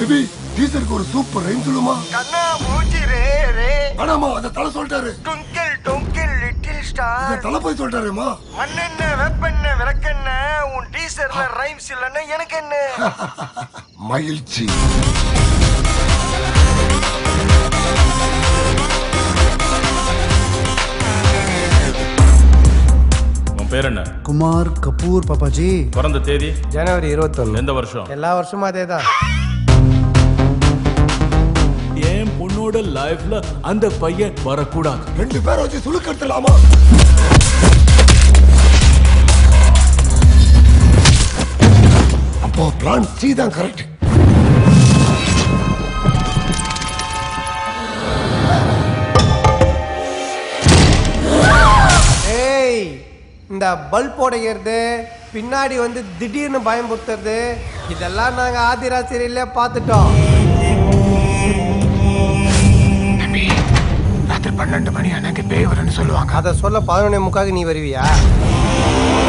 baby டீச்சருக்கு ஒரு super rhyme சொல்லுமா கண்ணா மூச்சி ரே ரே வேணாமா அந்த தலை சொல்லிட்டாரு டுங்கிள் டுங்கிள் லிட்டில் இந்த ஸ்டார் தலை போய் சொல்லிட்டாருமா மண்ணெண்ண வெப்பெண்ண விளக்கெண்ண உன் டீசர்ல ரைம்ஸ் இல்லைன்னா எனக்கு என்ன மகிழ்ச்சி உன் பேர் என்ன குமார் கபூர் பாப்பாஜி பிறந்த தேதி ஜனவரி இருபத்தொன்னு எந்த வருஷம் எல்லா வருஷமும் அதே தான் என் பொண்ணோட லைஃப்ல அந்த பையன் வரக்கூடாது ரெண்டு பேரை வச்சு சுழுக்கெடுத்துலாமா அப்போ பிளான் சி தான் கரெக்ட் ஏய் இந்த பல்ப் உடைக்கிறது பின்னாடி வந்து திடீர்னு பயமுறுத்துறது இதெல்லாம் நாங்க ஆதிராசிரியில பார்த்துட்டோம் ராத்திரி பன்னெண்டு மணி அன்னைக்கு பேய் வரேன்னு சொல்லுவாங்க அதை சொல்ல பதினொன்னே முக்காக நீ வருவியா